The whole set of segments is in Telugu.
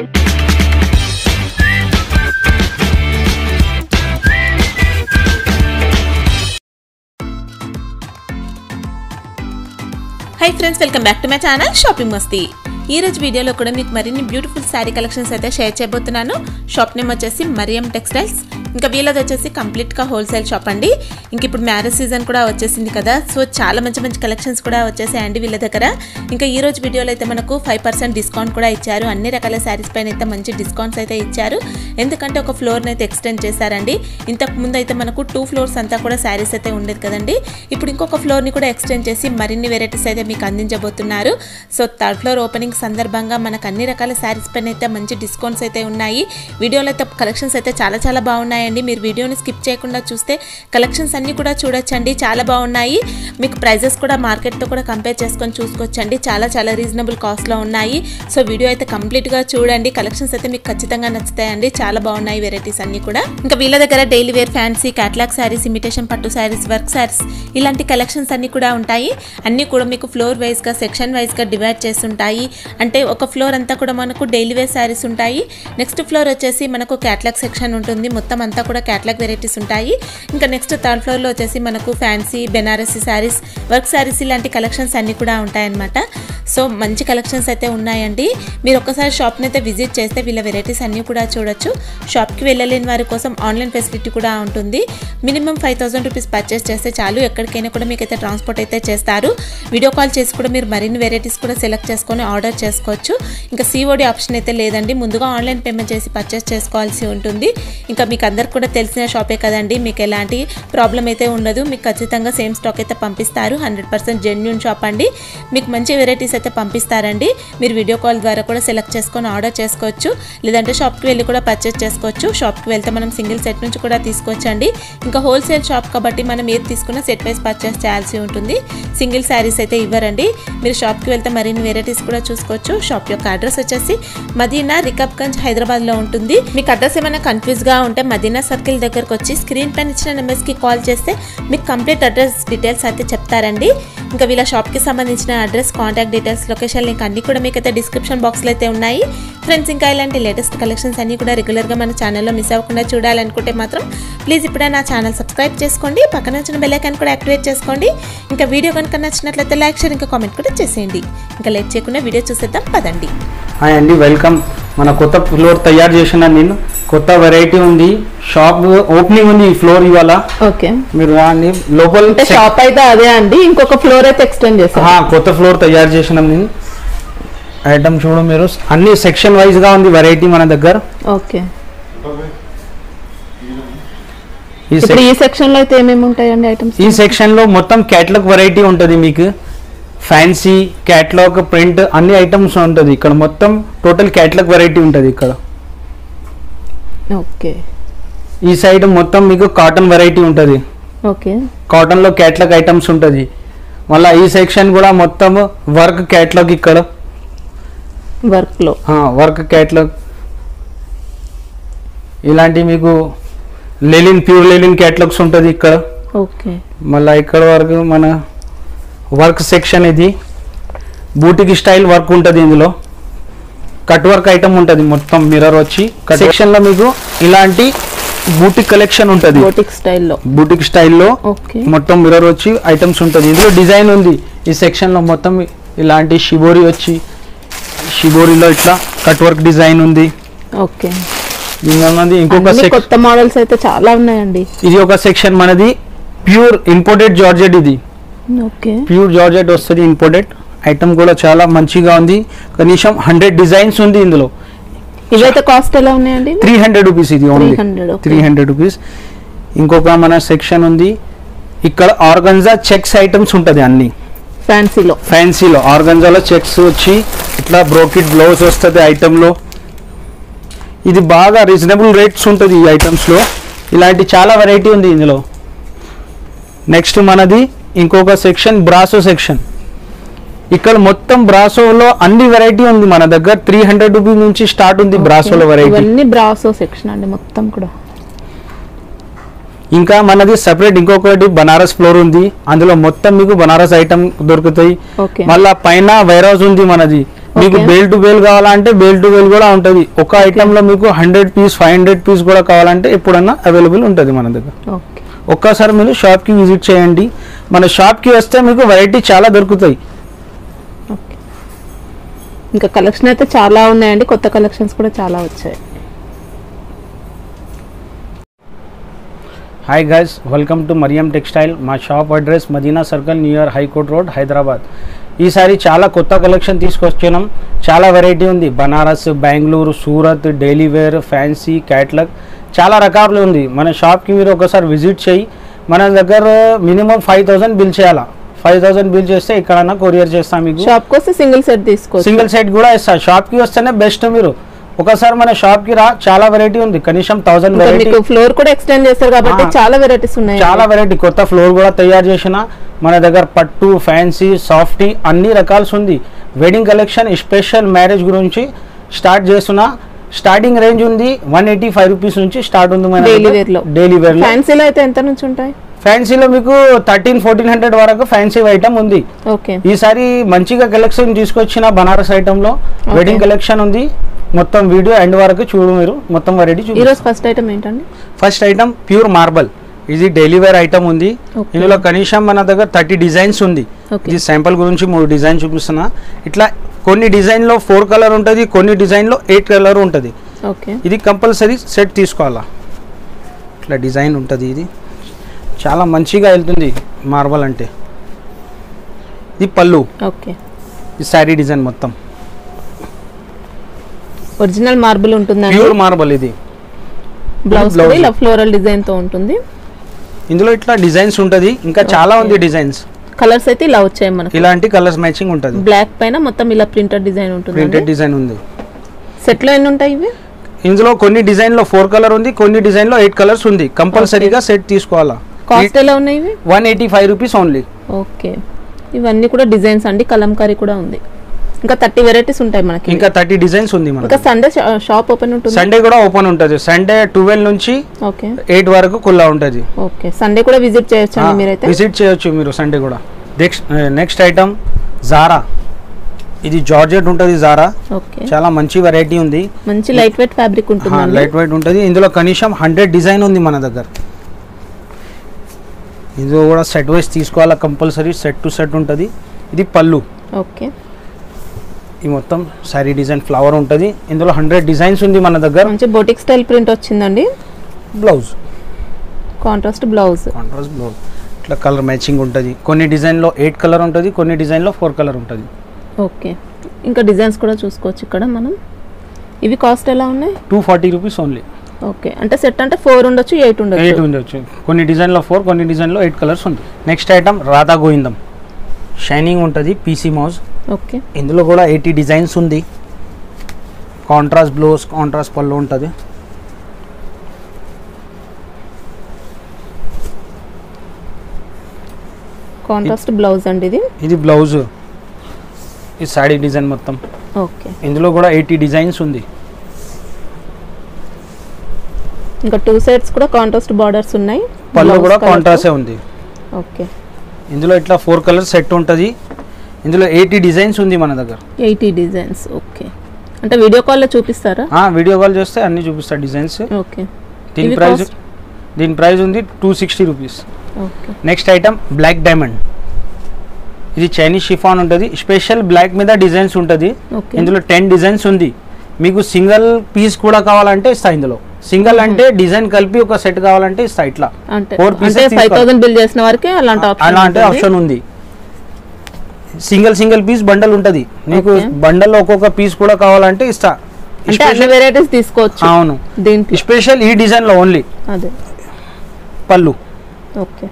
High friends welcome back to my channel shopping మస్తీ ఈ రోజు వీడియోలో కూడా మీకు మరిన్ని బ్యూటిఫుల్ శారీ కలెక్షన్స్ అయితే షేర్ చేయబోతున్నాను షాప్ నేమ్ వచ్చేసి మరియం టెక్స్టైల్స్ ఇంకా వీళ్ళది వచ్చేసి కంప్లీట్గా హోల్సేల్ షాప్ అండి ఇంక ఇప్పుడు మ్యారేజ్ సీజన్ కూడా వచ్చేసింది కదా సో చాలా మంచి మంచి కలెక్షన్స్ కూడా వచ్చేసాయండి వీళ్ళ దగ్గర ఇంకా ఈ రోజు వీడియోలో అయితే మనకు ఫైవ్ పర్సెంట్ డిస్కౌంట్ కూడా ఇచ్చారు అన్ని రకాల శారీస్ పైన అయితే మంచి డిస్కౌంట్స్ అయితే ఇచ్చారు ఎందుకంటే ఒక ఫ్లోర్ని అయితే ఎక్స్టెండ్ చేశారండి ఇంతకు ముందు అయితే మనకు టూ ఫ్లోర్స్ అంతా కూడా శారీస్ అయితే ఉండేది కదండి ఇప్పుడు ఇంకొక ఫ్లోర్ని కూడా ఎక్స్టెండ్ చేసి మరిన్ని వెరైటీస్ అయితే మీకు అందించబోతున్నారు సో థర్డ్ ఫ్లోర్ ఓపెనింగ్ సందర్భంగా మనకు అన్ని రకాల శారీస్ పైన అయితే మంచి డిస్కౌంట్స్ అయితే ఉన్నాయి వీడియోలో అయితే కలెక్షన్స్ అయితే చాలా చాలా బాగున్నాయండి మీరు వీడియోని స్కిప్ చేయకుండా చూస్తే కలెక్షన్స్ అన్నీ కూడా చూడొచ్చండి చాలా బాగున్నాయి మీకు ప్రైజెస్ కూడా మార్కెట్తో కూడా కంపేర్ చేసుకొని చూసుకోవచ్చండి చాలా చాలా రీజనబుల్ కాస్ట్లో ఉన్నాయి సో వీడియో అయితే కంప్లీట్గా చూడండి కలెక్షన్స్ అయితే మీకు ఖచ్చితంగా నచ్చుతాయండి చాలా బాగున్నాయి వెరైటీస్ అన్నీ కూడా ఇంకా వీళ్ళ దగ్గర daily wear fancy catalogue saris imitation పట్టు శారీస్ వర్క్ శారీస్ ఇలాంటి కలెక్షన్స్ అన్నీ కూడా ఉంటాయి అన్నీ కూడా మీకు ఫ్లోర్ వైజ్గా సెక్షన్ వైజ్గా డివైడ్ చేస్తుంటాయి అంటే ఒక ఫ్లోర్ అంతా కూడా మనకు డైలీ వేర్ శారీస్ ఉంటాయి నెక్స్ట్ ఫ్లోర్ వచ్చేసి మనకు క్యాట్లాగ్ సెక్షన్ ఉంటుంది మొత్తం అంతా కూడా క్యాట్లాగ్ వెరైటీస్ ఉంటాయి ఇంకా నెక్స్ట్ థర్డ్ ఫ్లోర్లో వచ్చేసి మనకు ఫ్యాన్సీ బెనారసీ శారీస్ వర్క్ శారీస్ ఇలాంటి కలెక్షన్స్ అన్నీ కూడా ఉంటాయన్నమాట సో మంచి కలెక్షన్స్ అయితే ఉన్నాయండి మీరు ఒక్కసారి షాప్ని అయితే విజిట్ చేస్తే వీళ్ళ వెరైటీస్ అన్నీ కూడా చూడొచ్చు షాప్కి వెళ్ళలేని వారి కోసం ఆన్లైన్ ఫెసిలిటీ కూడా ఉంటుంది minimum five thousand rupees purchase చేస్తే చాలు ఎక్కడికైనా కూడా మీకు అయితే ట్రాన్స్పోర్ట్ అయితే చేస్తారు వీడియో కాల్ చేసి కూడా మీరు మరిన్ని వెరైటీస్ కూడా సెలెక్ట్ చేసుకొని ఆర్డర్ చేసుకోవచ్చు ఇంకా సిఓడి ఆప్షన్ అయితే లేదండి ముందుగా ఆన్లైన్ పేమెంట్ చేసి పర్చేస్ చేసుకోవాల్సి ఉంటుంది ఇంకా మీకు అందరికి కూడా తెలిసిన షాపే కదండి మీకు ఎలాంటి ప్రాబ్లం అయితే ఉండదు మీకు ఖచ్చితంగా సేమ్ స్టాక్ అయితే పంపిస్తారు హండ్రెడ్ పర్సెంట్ జెన్యున్ షాప్ అండి మీకు మంచి వెరైటీస్ అయితే పంపిస్తారండి మీరు వీడియో కాల్ ద్వారా కూడా సెలెక్ట్ చేసుకొని ఆర్డర్ చేసుకోవచ్చు లేదంటే షాప్కి వెళ్ళి కూడా పర్చేస్ చేసుకోవచ్చు షాప్కి వెళ్తే మనం సింగిల్ సెట్ నుంచి కూడా తీసుకోవచ్చండి ఇంకా హోల్సేల్ షాప్ కాబట్టి మనం ఏది తీసుకున్నా సెట్ వైస్ పర్చేస్ చేయాల్సి ఉంటుంది సింగిల్ శారీస్ అయితే ఇవ్వరండి మీరు షాప్కి వెళ్తే మరిన్ని వెరైటీస్ కూడా చూసుకోవచ్చు షాప్ యొక్క అడ్రస్ వచ్చేసి మదీనా రికబ్గంజ్ హైదరాబాద్లో ఉంటుంది మీకు అడ్రస్ ఏమైనా కన్ఫ్యూజ్గా ఉంటే మదీనా సర్కిల్ దగ్గరకు వచ్చి స్క్రీన్ పైన ఇచ్చిన నెంబర్స్కి కాల్ చేస్తే మీకు కంప్లీట్ అడ్రస్ డీటెయిల్స్ అయితే చెప్తారండి ఇంకా వీళ్ళ షాప్కి సంబంధించిన address contact details location link అన్ని కూడా మీకు అయితే డిస్క్రిప్షన్ బాక్స్లో అయితే ఉన్నాయి ఫ్రెండ్స్ ఇంకా ఇలాంటి లేటెస్ట్ కలెక్షన్స్ అన్ని కూడా రెగ్యులర్గా మన ఛానల్లో మిస్ అవ్వకుండా చూడాలనుకుంటే మాత్రం ప్లీజ్ ఇప్పుడే నా ఛానల్ సబ్స్క్రైబ్ చేసుకోండి పక్కన వచ్చిన బెల్ ఐకాన్ కూడా యాక్టివేట్ చేసుకోండి ఇంకా వీడియో కనుక నచ్చినట్లయితే లైక్ షేర్ ఇంకా కామెంట్ కూడా చేసేయండి ఇంకా లేట్ చేయకుండా వీడియో చూసేద్దాం పదండి హాయ్ అండి వెల్కమ్ మన కొత్త ఫ్లోర్ తయారు చేసిన నేను కొత్త వెరైటీ ఉంది షాప్ ఓపెనింగ్ ఉంది ఈ ఫ్లోర్ ఇవాళ ఓకే మీరు రాండి లోపల అంటే షాప్ అయితే అదే అండి ఇంకొక ఫ్లోర్ అయితే ఎక్స్టెండ్ చేశారు ఆ, కొత్త ఫ్లోర్ తయారు చేసినాం నేను ఐటమ్ చూడు మీరు అన్ని సెక్షన్ వైజ్ గా ఉంది వెరైటీ మన దగ్గర ఓకే ఈ ఇప్పుడు ఈ సెక్షన్ లో అయితే ఏమేమి ఉంటాయండి ఐటమ్స్ ఈ సెక్షన్ లో మొత్తం క్యాటలాగ్ వెరైటీ ఉంటుంది మీకు ఫ్యాన్సీ క్యాటలాగ్ ప్రింట్ అన్ని ఐటమ్స్ ఉంటుంది ఇక్కడ మొత్తం టోటల్ క్యాటలాగ్ వెరైటీ ఉంటుంది ఇక్కడ ఓకే ఈ సైడ్ మొత్తం మీకు కాటన్ వెరైటీ ఉంటుంది ఓకే కాటన్ లో క్యాటలాగ్ ఐటమ్స్ ఉంటుంది మళ్ళీ ఈ సెక్షన్ కూడా మొత్తం వర్క్ క్యాటలాగ్ ఇక్కడ వర్క్ లో వర్క్ క్యాటలాగ్ ఇలాంటి మీకు లెలిన్ ప్యూర్ లెలిన్ క్యాటలాగ్స్ ఉంటుంది ఇక్కడ ఓకే మళ్ళీ ఇక్కడ వరకు మన వర్క్ సెక్షన్ ఇది బూటిక్ స్టైల్ వర్క్ ఉంటుంది ఇందులో కట్ వర్క్ ఐటమ్ ఉంటుంది మొత్తం మిర్రర్ వచ్చి సెక్షన్ లో మీకు ఇలాంటి బూటిక్ కలెక్షన్ ఉంటుంది బోటిక్ స్టైల్లో బూటిక్ స్టైల్లో ఓకే మొత్తం మిర్రర్ వచ్చి ఐటమ్స్ ఉంటుంది ఇందులో డిజైన్ ఉంది ఈ సెక్షన్ లో మొత్తం ఇలాంటి షిబోరి వచ్చి షిబోరిలో ఇట్లా కట్ వర్క్ డిజైన్ ఉంది ఓకే ఇంకొకది ఇంకొక అన్ని సెక్షన్ కొత్త మోడల్స్ అయితే చాలా ఉన్నాయండి ఇది ఒక సెక్షన్ మనది ప్యూర్ ఇంపోర్టెడ్ జార్జెట్ ఇది ఓకే ప్యూర్ జార్జెట్ వస్తుంది ఇంపోర్టెడ్ ఐటమ్ కూడా చాలా మంచిగా ఉంది కనీసం హండ్రెడ్ డిజైన్స్ ఉంది ఇందులో ఇవైతే కాస్ట్ ఎలా ఉన్నాయండి త్రీ హండ్రెడ్ రూపీస్ ఇది only 300, okay. Three hundred rupees ఇంకొక మన సెక్షన్ ఉంది ఇక్కడ ఆర్గన్జా చెక్స్ ఐటమ్స్ ఉంటుంది అన్ని ఫ్యాన్సీలో ఫ్యాన్సీలో ఆర్గంజాలో చెక్స్ వచ్చి ఇట్లా బ్రోకెట్ బ్లౌజ్ వస్తుంది ఐటెంలో ఇది బాగా రీజనబుల్ రేట్స్ ఉంటుంది ఈ ఐటమ్స్లో ఇలాంటి చాలా వెరైటీ ఉంది ఇందులో నెక్స్ట్ మనది ఇంకొక సెక్షన్ బ్రాసో సెక్షన్ ఇక్కడ మొత్తం బ్రాసోలో అన్ని వెరైటీ ఉంది మన దగ్గర త్రీ హండ్రెడ్ రూపీస్ నుంచి స్టార్ట్ ఉంది బ్రాసోలో వెరైటీ ఇవన్నీ బ్రాసో సెక్షన్ అండి మొత్తం కూడా ఇంకా మనది సెపరేట్ ఇంకొకటి బనారస్ ఫ్లోర్ ఉంది అందులో మొత్తం మీకు బనారస్ ఐటమ్ దొరుకుతాయి ఓకే మళ్ళా పైన వైర్ హౌస్ ఉంది మనది మీకు Okay. బేల్ టు బేల్ కావాలంటే బేల్ టు బేల్ కూడా ఉంటుంది ఒక ఐటమ్ లో మీకు hundred piece five hundred piece కూడా కావాలంటే ఎప్పుడన్నా అవైలబుల్ ఉంటుంది మన దగ్గర ఓకే ఒక్కసారి మీరు షాప్కి విజిట్ చేయండి మన షాప్కి వస్తే మీకు వెరైటీ చాలా దొరుకుతాయి ఓకే ఇంకా కలెక్షన్ అయితే చాలా ఉన్నాయండి కొత్త కలెక్షన్స్ కూడా చాలా వచ్చాయి hi guys welcome to Mariyam textile మా shop address Madina circle near high court road Hyderabad ఈసారి చాలా కొత్త కలెక్షన్ తీసుకొచ్చినాం చాలా వెరైటీ ఉంది Banaras Bengaluru Surat daily wear fancy catalogue చాలా రకాలు ఉంది మన షాప్కి మీరు ఒకసారి విజిట్ చేయి మన దగ్గర మినిమం ఫైవ్ థౌసండ్ బిల్ చేయాలా ఫైవ్ థౌసండ్ బిల్ చేస్తే ఎక్కడన్నా కొరియర్ చేస్తాం మీకు షాప్ వస్తే సింగిల్ సెట్ తీసుకోవచ్చు సింగిల్ సైడ్ కూడా ఇస్తా షాప్కి వస్తేనే బెస్ట్ మీరు ఒకసారి మన షాప్కి రా చాలా వెరైటీ ఉంది కనీసం థౌసండ్ ఇంకా వెరైటీ మీకు ఫ్లోర్ కూడా ఎక్స్టెండ్ చేస్తారు కాబట్టి ఆ. చాలా వెరైటీస్ ఉన్నాయి చాలా వెరైటీ కొత్త ఫ్లోర్ కూడా తయారు చేసిన మన దగ్గర పట్టు ఫ్యాన్సీ సాఫ్టీ అన్ని రకాల్స్ ఉంది వెడ్డింగ్ కలెక్షన్ స్పెషల్ మ్యారేజ్ గురించి స్టార్ట్ చేస్తున్న స్టార్టింగ్ రేంజ్ ఉంది వన్ ఎయిటీ ఫైవ్ రూపీస్ నుంచి స్టార్ట్ ఉంది మన Daily wear లో. డైలీ వేర్ లో ఫ్యాన్సీలో అయితే ఎంత నుంచి ఉంటాయి ఫ్యాన్సీలో మీకు థర్టీన్ ఫోర్టీన్ హండ్రెడ్ వరకు ఫ్యాన్సీ ఐటమ్ ఉంది ఓకే ఈసారి మంచిగా కలెక్షన్ తీసుకొచ్చిన బనారస్ ఐటమ్ లో వెడ్డింగ్ కలెక్షన్ ఉంది మొత్తం వీడియో ఎండ్ వరకు చూడు మీరు మొత్తం వెరైటీ ఈ చూడు రోజు ఫస్ట్ ఐటమ్ ఏంటండి ఫస్ట్ ఐటమ్ ప్యూర్ మార్బల్ ఇది డైలీ వేర్ ఐటమ్ ఉంది Okay. ఇందులో కనీసం మన దగ్గర థర్టీ డిజైన్స్ ఉంది Okay. ఇది శాంపుల్ గురించి మూడు డిజైన్ చూపిస్తున్నా ఇట్లా కొన్ని డిజైన్ లో ఫోర్ కలర్ ఉంటుంది కొన్ని డిజైన్ లో ఎయిట్ కలర్ ఉంటుంది ఓకే ఇది కంపల్సరీ సెట్ తీసుకోవాలా ఇట్లా డిజైన్ ఉంటుంది ఇది చాలా మంచిగా వెళ్తుంది మార్బల్ అంటే ఇది పళ్ళు ఓకే ఈ శారీ డిజైన్ మొత్తం ఒరిజినల్ మార్బుల్ ఉంటుందండి ప్యూర్ మార్బల్ ఇది బ్లౌజ్ blouse. కూడా ఇలా ఫ్లోరల్ డిజైన్ తో ఉంటుంది ఇందులో ఇట్లా డిజైన్స్ ఉంటుంది ఇంకా చాలా ఉంది డిజైన్స్ కలర్స్ అయితే ఇలా వచ్చాయి మనకి ఇలాంటి కలర్స్ మ్యాచింగ్ ఉంటుంది బ్లాక్ పైన మొత్తం ఇలా ప్రింటెడ్ డిజైన్ ఉంటుంది ప్రింటెడ్ డిజైన్ ఉంది సెట్ లో ఎన్ని ఉంటాయి ఇవి ఇందులో కొన్ని డిజైన్ లో ఫోర్ కలర్ ఉంది కొన్ని డిజైన్ లో ఎయిట్ కలర్స్ ఉంది కంపల్సరీగా సెట్ తీసుకోవాలా కాస్ట్ ఎలా ఉన్నాయి ఇవి one eighty five rupees only okay ఇవన్నీ కూడా డిజైన్స్ అండి కలంకారీ కూడా ఉంది ఇంకా థర్టీ వెరైటీస్ ఉంటాయి మనకి ఇంకా థర్టీ డిజైన్స్ ఉంది ఇంకా మనకి సండే షాప్ ఓపెన్ ఉంటుంది సండే కూడా ఓపెన్ ఉంటుంది సండే ట్వెల్వ్ నుంచి ఓకే ఎయిట్ వరకు కుల్లా ఉంటుంది ఓకే సండే కూడా విజిట్ చేయొచ్చు అండి మీరైతే విజిట్ చేయొచ్చు మీరు సండే కూడా నెక్స్ట్ నెక్స్ట్ ఐటమ్ జారా ఇది జార్జెట్ ఉంటుంది జారా ఓకే చాలా మంచి వెరైటీ ఉంది మంచి లైట్ వెయిట్ ఫ్యాబ్రిక్ ఉంటుందండి లైట్ వెయిట్ ఉంటుంది ఇందులో కనీసం హండ్రెడ్ డిజైన్ ఉంది మన దగ్గర ఇందులో కూడా సెట్ వైస్ తీసుకోవాలా కంపల్సరీ సెట్ టు సెట్ ఉంటుంది ఇది పళ్ళు ఓకే ఈ మొత్తం శారీ డిజైన్ ఫ్లవర్ ఉంటుంది ఇందులో హండ్రెడ్ డిజైన్స్ ఉంది మన దగ్గర మంచి బొటిక్ స్టైల్ ప్రింట్ వచ్చిందండి blouse contrast blouse contrast blouse ఇట్లా కలర్ మ్యాచింగ్ ఉంటుంది కొన్ని డిజైన్లో ఎయిట్ కలర్ ఉంటుంది కొన్ని డిజైన్లో ఫోర్ కలర్ ఉంటుంది ఓకే ఇంకా డిజైన్స్ కూడా చూసుకోవచ్చు ఇక్కడ మనం ఇవి కాస్ట్ ఎలా ఉన్నాయి two forty rupees only okay అంటే సెట్ అంటే ఫోర్ ఉండొచ్చు ఎయిట్ ఎయిట్ ఉండొచ్చు ఉండొచ్చు కొన్ని డిజైన్లో ఫోర్ కొన్ని డిజైన్లో ఎయిట్ కలర్స్ ఉంది next item Radha Govindam shining ఉంటుంది పీసీ మౌజ్ ఓకే ఇందులో కూడా ఎయిటీ డిజైన్స్ ఉంది కాంట్రాస్ట్ బ్లౌజ్ కాంట్రాస్ట్ పళ్ళు ఉంటుంది కాంట్రాస్ట్ బ్లౌజ్ అండి ఇది ఇది బ్లౌజ్ ఈ శాడీ డిజైన్ మొత్తం ఓకే ఇందులో కూడా ఎయిటీ డిజైన్స్ ఉంది ఇంకా టూ సైడ్స్ కూడా కాంట్రాస్ట్ బార్డర్స్ ఉన్నాయి పళ్ళు Blouse కూడా colour తో. కాంట్రాస్టే ఉంది ఓకే ఇందులో ఇట్లా ఫోర్ కలర్ సెట్ ఉంటుంది ఇందులో ఎయిటీ డిజైన్స్ ఉంది మన దగ్గర ఎయిటీ డిజైన్స్ ఓకే అంటే వీడియో కాల్లో చూపిస్తారా ఆ, వీడియో కాల్ చేస్తే అన్ని చూపిస్తా డిజైన్స్ ఓకే దీని ఇవి ప్రైస్ cost? దీని ప్రైస్ ఉంది two sixty rupees okay next item black diamond ఇది చైనీస్ షిఫాన్ ఉంటుంది స్పెషల్ బ్లాక్ మీద డిజైన్స్ ఉంటుంది ఓకే ఇందులో టెన్ డిజైన్స్ ఉంది మీకు సింగిల్ పీస్ కూడా కావాలంటే ఇస్తా ఇందులో సింగిల్ అంటే డిజైన్ కలిపి ఒక సెట్ కావాలంటే ఇస్తా ఇట్లా అంటే Four pieces అంటే ఫైవ్ తీసుకోవాలి. థౌసండ్ బిల్ చేసిన వారికి అలాంటి ఆప్షన్ అలాంటి ఉంటుంది. ఆప్షన్ ఉంది సింగిల్ సింగిల్ పీస్ బండల్ ఉంటుంది నీకు Okay. బండల్లో ఒక్కొక్క పీస్ కూడా కావాలంటే ఇస్తా అంటే అన్ని Special- వెరైటీస్ తీసుకోవచ్చు అవును దీంట్లో స్పెషల్ ఈ డిజైన్ లో ఓన్లీ అదే పళ్ళు ఓకే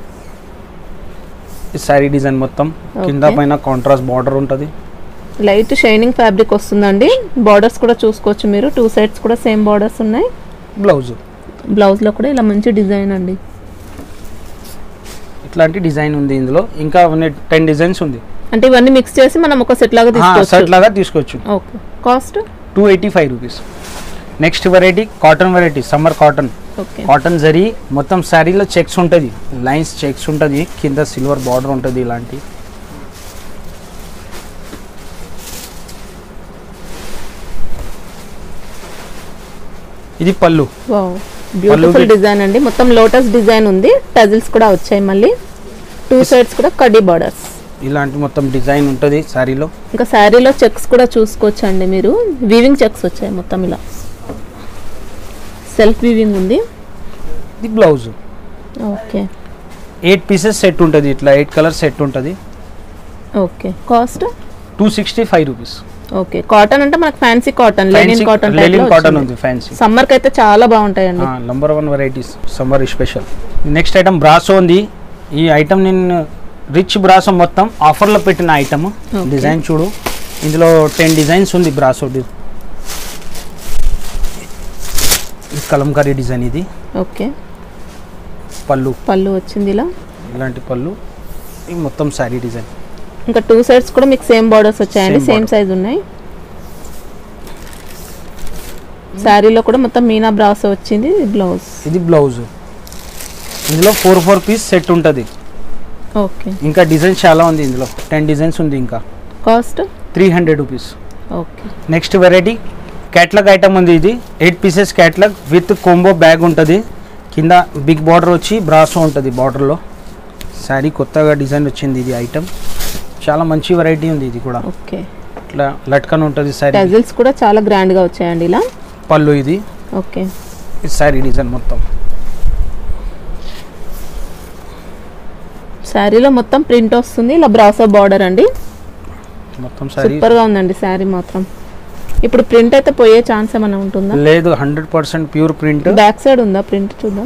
ఈ శారీ డిజైన్ మొత్తం కింద Okay. పైన కాంట్రాస్ట్ బార్డర్ ఉంటుంది లైట్ షైనింగ్ ఫ్యాబ్రిక్ వస్తుందండి బార్డర్స్ కూడా చూసుకోవచ్చు మీరు టూ సైడ్స్ కూడా సేమ్ బార్డర్స్ ఉన్నాయి బ్లౌజ్ బ్లౌజ్ లో కూడా ఇలా మంచి డిజైన్ అండి ఇట్లాంటి డిజైన్ ఉంది ఇందులో ఇంకా టెన్ డిజైన్స్ ఉంది అంటే ఇవన్నీ మిక్స్ చేసి మనం ఒక సెట్ లాగా సెట్ తీసుకోవచ్చు లాగా తీసుకోవచ్చు okay cost two eighty five rupees next variety cotton variety summer cotton okay cotton zari మొత్తం శారీలో చెక్స్ ఉంటుంది లైన్స్ చెక్స్ ఉంటుంది కింద సిల్వర్ బార్డర్ ఉంటుంది ఇలాంటి ఇది పళ్ళు వావ్ బ్యూటిఫుల్ పళ్ళు- డిజైన్ అండి మొత్తం లోటస్ డిజైన్ ఉంది టజిల్స్ కూడా వచ్చాయి మళ్ళీ టూ సైడ్స్ కూడా కడ్డీ బార్డర్స్ ఇలాంటి మొత్తం డిజైన్ ఉంటుంది శారీలో ఇంకా శారీలో చెక్స్ కూడా చూసుకోవచ్చు అండి మీరు వీవింగ్ చెక్స్ వచ్చాయి మొత్తం ఇలా సెల్ఫ్ వీవింగ్ ఉంది ఇది blouse okay eight pieces set ఉంటుంది ఇట్లా ఎయిట్ కలర్ సెట్ ఉంటుంది okay cost two sixty five rupees okay cotton అంటే మనకు fancy cotton linen cotton linen cotton ఉంది ఫ్యాన్సీ సమ్మర్ కి అయితే చాలా బాగుంటాయండి number one varieties summer special next item brasso ఉంది ఈ ఐటమ్ నేను రిచ్ బ్రాసో మొత్తం ఆఫర్లో పెట్టిన ఐటమ్ Okay. డిజైన్ చూడు ఇందులో టెన్ డిజైన్స్ ఉంది బ్రాసో కలంకారీ డిజైన్ ఇది ఓకే పళ్ళు పళ్ళు వచ్చింది ఇలా ఇలాంటి పళ్ళు ఇది మొత్తం శారీ డిజైన్ ఇంకా టూ సైడ్స్ కూడా మీకు సేమ్ బార్డర్స్ వచ్చాయండి Same సేమ్ border. సైజ్ ఉన్నాయి శారీలో కూడా మొత్తం మీనా బ్రాస్ వచ్చింది బ్లౌజ్ ఇది బ్లౌజ్ ఇందులో ఫోర్ ఫోర్ పీస్ సెట్ ఉంటుంది ఓకే ఇంకా డిజైన్స్ చాలా ఉంది ఇందులో టెన్ డిజైన్స్ ఉంది ఇంకా cost three hundred rupees okay next variety catalogue item ఉంది ఇది eight pieces catalogue with combo bag ఉంటుంది కింద బిగ్ బార్డర్ వచ్చి బ్రాసో ఉంటుంది బార్డర్లో శారీ కొత్తగా డిజైన్ వచ్చింది ఇది ఐటమ్ చాలా మంచి వెరైటీ ఉంది ఇది కూడా ఓకే ఇట్లా లట్కన్ ఉంటుంది శారీ టజిల్స్ కూడా చాలా గ్రాండ్ గా వచ్చాయండి ఇలా పళ్ళు ఇది ఓకే ఈ శారీ డిజైన్ మొత్తం శారీలో మొత్తం ప్రింట్ వస్తుంది ఇలా బ్రాసో బార్డర్ అండి మొత్తం శారీ సూపర్ గా ఉందండి శారీ మాత్రం ఇప్పుడు ప్రింట్ అయితే పోయే ఛాన్స్ ఏమైనా ఉంటుందా లేదు hundred percent pure print back side ఉందా ప్రింట్ చూద్దాం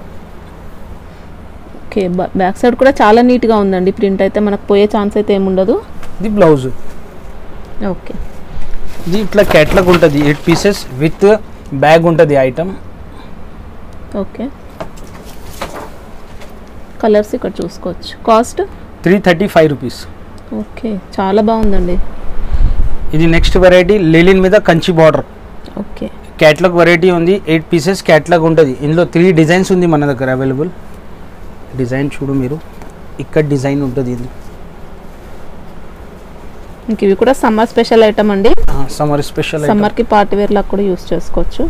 ఓకే బ్యాక్ సైడ్ కూడా చాలా నీట్ గా ఉందండి ప్రింట్ అయితే మనకు పోయే ఛాన్స్ అయితే ఏముండదు ఇది బ్లౌజ్ ఓకే ఇది ఇట్లా క్యాట్లాగ్ ఉంటుంది ఎయిట్ పీసెస్ విత్ బ్యాగ్ ఉంటుంది ఐటమ్ ఓకే కలర్స్ ఇక్కడ చూసుకోవచ్చు cost three thirty five rupees okay చాలా బాగుందండి ఇది నెక్స్ట్ వెరైటీ లెలిన్ మీద Kanchi border okay catalogue variety ఉంది ఎయిట్ పీసెస్ క్యాట్లాగ్ ఉంటుంది ఇందులో త్రీ డిజైన్స్ ఉంది మన దగ్గర అవైలబుల్ డిజైన్ చూడు మీరు ఇక్కడ డిజైన్ ఉంటుంది ఇది ఇంక ఇవి కూడా సమ్మర్ స్పెషల్ ఐటమ్ అండి సమ్మర్ స్పెషల్ సమ్మర్ కి పార్టీ వేర్ లాగా కూడా యూస్ చేసుకోవచ్చు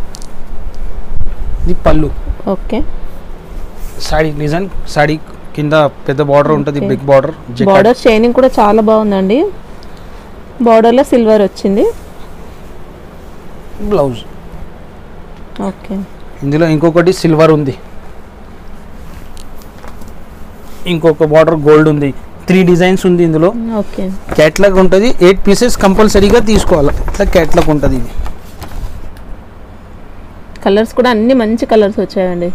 ఇది పళ్ళు ఓకే సాడీ డిజైన్ సాడీ కింద పెద్ద బార్డర్ ఉంటుంది Okay. Big border border shining కూడా చాలా బాగుందండి బార్డర్ లో సిల్వర్ వచ్చింది బ్లౌజ్ ఓకే ఇందులో ఇంకొకటి సిల్వర్ ఉంది ఇంకొక బార్డర్ గోల్డ్ ఉంది త్రీ డిజైన్స్ ఉంది ఇందులో ఓకే క్యాట్లాగ్ ఉంటుంది ఎయిట్ పీసెస్ కంపల్సరీగా తీసుకోవాలి ఇట్లా క్యాట్లాగ్ ఉంటుంది ఇది కలర్స్ కూడా అన్ని మంచి కలర్స్ వచ్చాయండి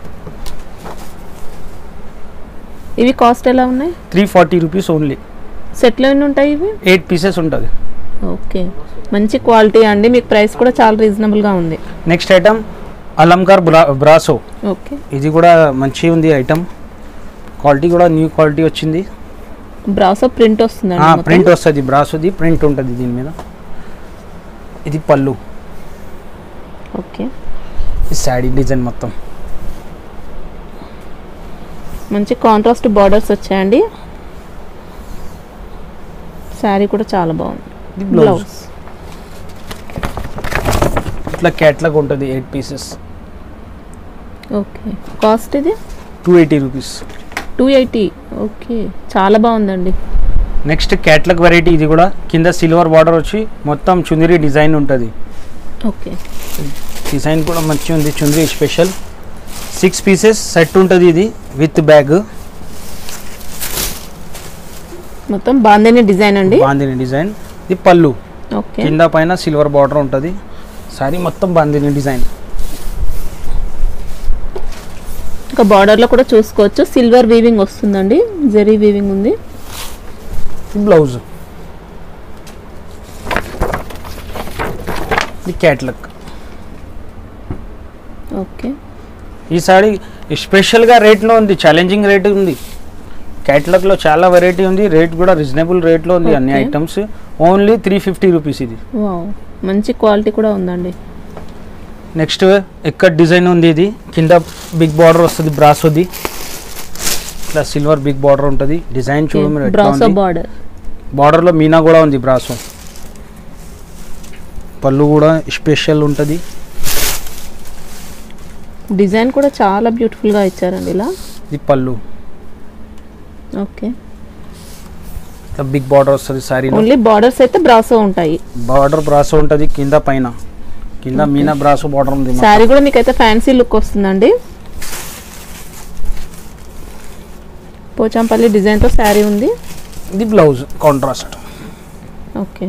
ఇవి కాస్ట్ ఎలా ఉన్నాయి త్రీ ఫార్టీ రూపీస్ ఓన్లీ సెట్లో ఎన్ని ఉంటాయి ఇవి ఎయిట్ పీసెస్ ఉంటుంది ఓకే మంచి క్వాలిటీ అండి మీకు ప్రైస్ కూడా చాలా రీజనబుల్ గా ఉంది నెక్స్ట్ ఐటమ్ అలంకార్ బ్రా బ్రాసో ఓకే ఇది కూడా మంచి ఉంది ఐటమ్ క్వాలిటీ కూడా న్యూ క్వాలిటీ వచ్చింది బ్రాసో ప్రింట్ వస్తుందండి ప్రింట్ మొత్తం. వస్తుంది బ్రాసోది ప్రింట్ ఉంటుంది దీని మీద ఇది పళ్ళు ఓకే ఈ శాడీ డిజైన్ మొత్తం మంచి కాంట్రాస్ట్ బార్డర్స్ వచ్చాయండి శారీ కూడా చాలా బాగుంది ఇది బ్లౌజ్ బ్లౌజ్ ఇట్లా క్యాట్లాగ్ ఉంటుంది ఎయిట్ పీసెస్ ఓకే కాస్ట్ ఇది two eighty rupees two eighty okay చాలా బాగుందండి నెక్స్ట్ క్యాట్లాగ్ వెరైటీ ఇది కూడా కింద సిల్వర్ బార్డర్ వచ్చి మొత్తం చుందిరి డిజైన్ ఉంటుంది ఓకే డిజైన్ కూడా మంచి ఉంది చుందిరి స్పెషల్ సిక్స్ పీసెస్ సెట్ ఉంటుంది ఇది విత్ బ్యాగ్ మొత్తం బాందిని డిజైన్ అండి బాందిని డిజైన్ ఇది పళ్ళు ఓకే కింద పైన సిల్వర్ బార్డర్ ఉంటుంది సారీ మొత్తం బాందిని డిజైన్ ఇంకా బార్డర్ లో కూడా చూసుకోవచ్చు సిల్వర్ వీవింగ్ వస్తుందండి జెరీ వీవింగ్ ఉంది ఇది బ్లౌజ్ ఇది క్యాట్లాగ్ ఓకే ఈ సారీ స్పెషల్గా రేట్లో ఉంది ఛాలెంజింగ్ రేట్ ఉంది క్యాట్లాగ్లో చాలా వెరైటీ ఉంది రేట్ కూడా రీజనబుల్ రేట్లో ఉంది అన్ని Okay. Items only three fifty rupees ఇది వావ్ మంచి క్వాలిటీ కూడా ఉందండి నెక్స్ట్ ఎక్కడ డిజైన్ ఉంది ఇది కింద బిగ్ బార్డర్ వస్తుంది బ్రాసోది ఇట్లా సిల్వర్ బిగ్ బార్డర్ ఉంటుంది డిజైన్ చూడు మీరు ఎట్లా బ్రాసో ఉంది బార్డర్ బార్డర్లో మీనా కూడా ఉంది బ్రాసో పళ్ళు కూడా స్పెషల్ ఉంటుంది డిజైన్ కూడా చాలా beautiful గా ఇచ్చారండి ఇలా ఇది పళ్ళు ఓకే ఇట్లా బిగ్ బార్డర్ వస్తుంది శారీలో ఓన్లీ బార్డర్స్ అయితే బ్రాసో ఉంటాయి బార్డర్ బ్రాసో ఉంటుంది కింద పైన కింద మీనా బ్రాసో బార్డర్ ఉంది మొత్తం. శారీ కూడా మీకు అయితే ఫ్యాన్సీ లుక్ వస్తుందండి పోచంపల్లి డిజైన్తో శారీ ఉంది ఇది బ్లౌజ్ కాంట్రాస్ట్ ఓకే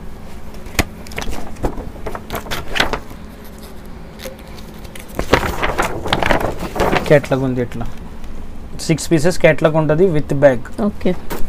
కేట్లాగ్ ఉంది ఇట్లా సిక్స్ పీసెస్ కేట్లాగ్ ఉంటుంది విత్ బ్యాగ్ ఓకే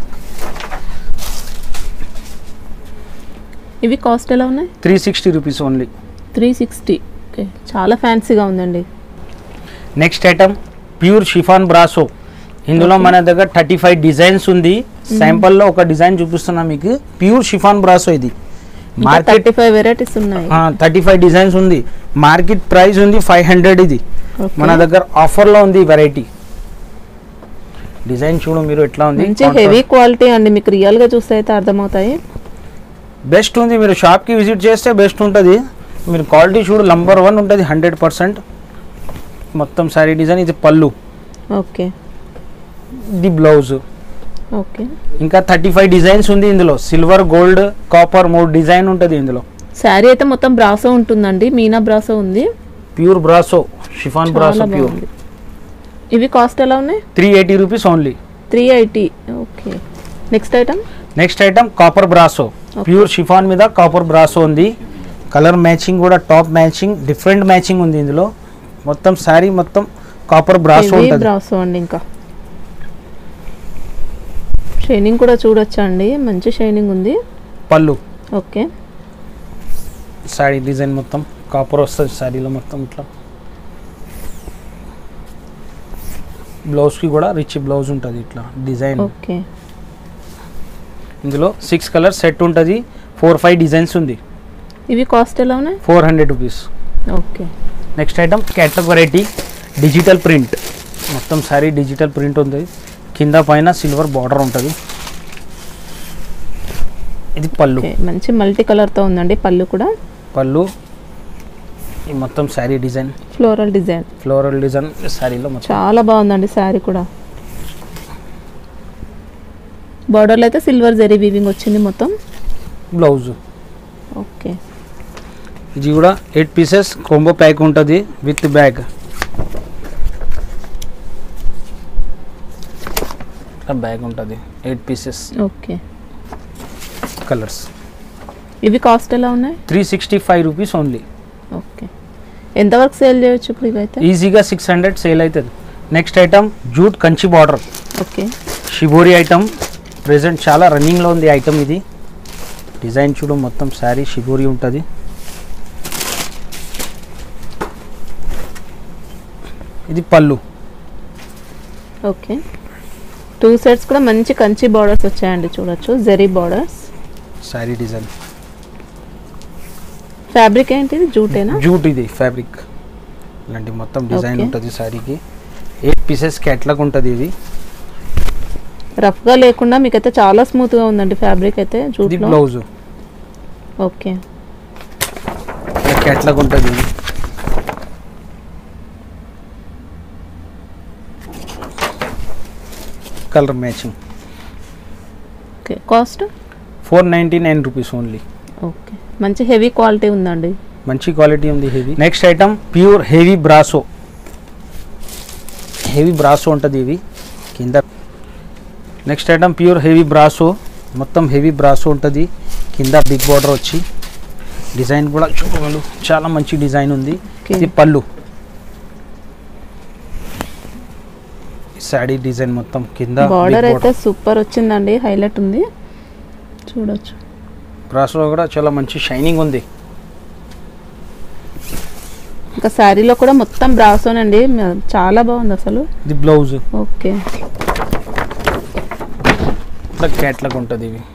ఇవి కాస్ట్ ఎలా ఉన్నాయి three sixty rupees only three sixty okay చాలా ఫ్యాన్సీగా ఉందండి next item pure chiffon brasso ఇందులో మన దగ్గర థర్టీ ఫైవ్ డిజైన్స్ ఉంది శాంపుల్లో ఒక డిజైన్ చూపిస్తున్నా మీకు ప్యూర్ షిఫాన్ బ్రాసో ఇది మార్కెట్ థర్టీ ఫైవ్ వెరైటీస్ ఉన్నాయి థర్టీ ఫైవ్ డిజైన్స్ ఉంది మార్కెట్ ప్రైస్ ఉంది ఫైవ్ హండ్రెడ్ ఇది Okay. మన దగ్గర ఆఫర్లో ఉంది వెరైటీ డిజైన్ చూడు మీరు ఎట్లా ఉంది మంచి హెవీ క్వాలిటీ అండి మీకు రియల్ గా చూస్తే అయితే అర్థమవుతాయి బెస్ట్ ఉంది మీరు షాప్కి విజిట్ చేస్తే బెస్ట్ ఉంటుంది మీరు క్వాలిటీ చూడు నంబర్ వన్ ఉంటుంది హండ్రెడ్ పర్సెంట్ మొత్తం సారీ డిజైన్ ఇది పళ్ళు ఓకే ఇది బ్లౌజ్ ఓకే ఇంకా థర్టీ ఫైవ్ డిజైన్స్ ఉంది ఇందులో సిల్వర్ గోల్డ్ కాపర్ మూడు డిజైన్ ఉంటుంది ఇందులో శారీ అయితే మొత్తం బ్రాసో ఉంటుందండి మీనా బ్రాసో ఉంది ప్యూర్ బ్రాసో షిఫాన్ బ్రాసో చాలా ప్యూర్ బాగుంది ఇవి కాస్ట్ ఎలా ఉన్నాయి three eighty rupees only three eighty okay next item next item copper brasso pure chiffon మీద కాపర్ బ్రాసో ఉంది కలర్ మ్యాచింగ్ కూడా టాప్ మ్యాచింగ్ డిఫరెంట్ మ్యాచింగ్ ఉంది ఇందులో మొత్తం శారీ మొత్తం కాపర్ బ్రాసో హెవీ ఉంటుంది బ్రాసో అండి ఇంకా షైనింగ్ కూడా చూడొచ్చా అండి మంచి షైనింగ్ ఉంది పళ్ళు ఓకే శారీ డిజైన్ మొత్తం కాపర్ వస్తుంది శారీలో మొత్తం ఇట్లా బ్లౌజ్కి కూడా రిచ్ బ్లౌజ్ ఉంటుంది ఇట్లా డిజైన్ ఓకే ఇందులో సిక్స్ కలర్ సెట్ ఉంటుంది ఫోర్ ఫైవ్ డిజైన్స్ ఉంది ఇవి కాస్ట్ ఎలా ఉన్నాయి four hundred rupees okay next item catalogue variety digital print మొత్తం సారీ డిజిటల్ ప్రింట్ ఉంది కింద పైన సిల్వర్ బార్డర్ ఉంటుంది ఇది పళ్ళు ఓకే మంచి మల్టీ కలర్తో ఉందండి పళ్ళు కూడా పళ్ళు ఈ మొత్తం sari design floral design floral design శారీలో మొత్తం చాలా బాగుందండి శారీ కూడా బార్డర్లో అయితే సిల్వర్ జరీ వీవింగ్ వచ్చింది మొత్తం బ్లౌజ్ ఓకే ఇది కూడా ఎయిట్ పీసెస్ కోంబో ప్యాక్ ఉంటుంది విత్ బ్యాగ్ బ్యాగ్ ఉంటుంది ఎయిట్ పీసెస్ ఓకే కలర్స్ ఇవి కాస్ట్ ఎలా ఉన్నాయి three sixty five rupees only okay ఎంతవరకు సేల్ చేయొచ్చు ఇప్పుడు ఇవైతే ఈజీగా సిక్స్ హండ్రెడ్ సేల్ అవుతుంది next item jute Kanchi border okay shibori item present చాలా రన్నింగ్లో ఉంది ఐటమ్ ఇది డిజైన్ చూడు మొత్తం శారీ షిబోరి ఉంటుంది ఇది పళ్ళు ఓకే టూ సెట్స్ కూడా మంచి కంచి బార్డర్స్ వచ్చాయండి చూడొచ్చు zari borders sari design fabric ఏంటిది జూటేనా జూట్ ఇది ఫ్యాబ్రిక్ ఇలాంటి మొత్తం డిజైన్ Okay. ఉంటుంది శారీకి ఎయిట్ పీసెస్ క్యాట్లాగ్ ఉంటుంది ఇది రఫ్గా లేకుండా మీకైతే చాలా స్మూత్గా ఉందండి ఫ్యాబ్రిక్ అయితే ఇది జూట్లో బ్లౌజ్ ఓకే క్యాట్లాగ్ ఉంటుంది ఇది colour matching okay cost four ninety nine rupees only okay మంచి హెవీ క్వాలిటీ ఉందండి మంచి క్వాలిటీ ఉంది heavy next item pure heavy brasso heavy brasso ఉంటుంది ఇవి కింద next item pure heavy brasso మొత్తం హెవీ బ్రాసో ఉంటుంది కింద బిగ్ బార్డర్ వచ్చి డిజైన్ కూడా చూడగలరు చాలా మంచి డిజైన్ ఉంది Okay. ఇది పళ్ళు శాడీ డిజైన్ మొత్తం కింద బార్డర్ అయితే సూపర్ వచ్చిందండి హైలైట్ ఉంది చూడొచ్చు బ్రాసో కూడా చాలా మంచి షైనింగ్ ఉంది ఇంకా శారీలో కూడా మొత్తం బ్రాసోనండి మ- చాలా బాగుంది అసలు ఇది బ్లౌజ్ ఓకే ఇట్లా క్యాట్లాగ్ ఉంటుంది ఇవి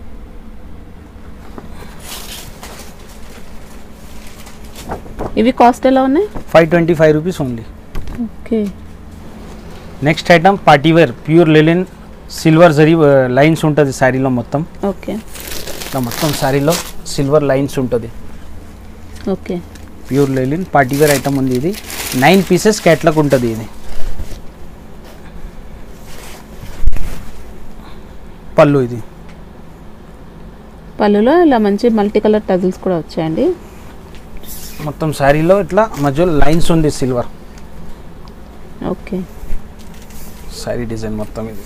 ఇవి కాస్ట్ ఎలా ఉన్నాయి five twenty five rupees only okay next item party wear pure linen silver zari lines ఉంటుంది శారీలో మొత్తం ఓకే ఇట్లా మొత్తం శారీలో సిల్వర్ లైన్స్ ఉంటుంది okay pure linen party wear item ఉంది ఇది నైన్ పీసెస్ క్యాట్లాగ్ ఉంటుంది ఇది పళ్ళు ఇది పళ్ళులో ఇలా మంచి మల్టీ కలర్ టజిల్స్ కూడా వచ్చాయండి మొత్తం శారీలో ఇట్లా మధ్యలో లైన్స్ ఉంది సిల్వర్ ఓకే శారీ డిజైన్ మొత్తం ఇది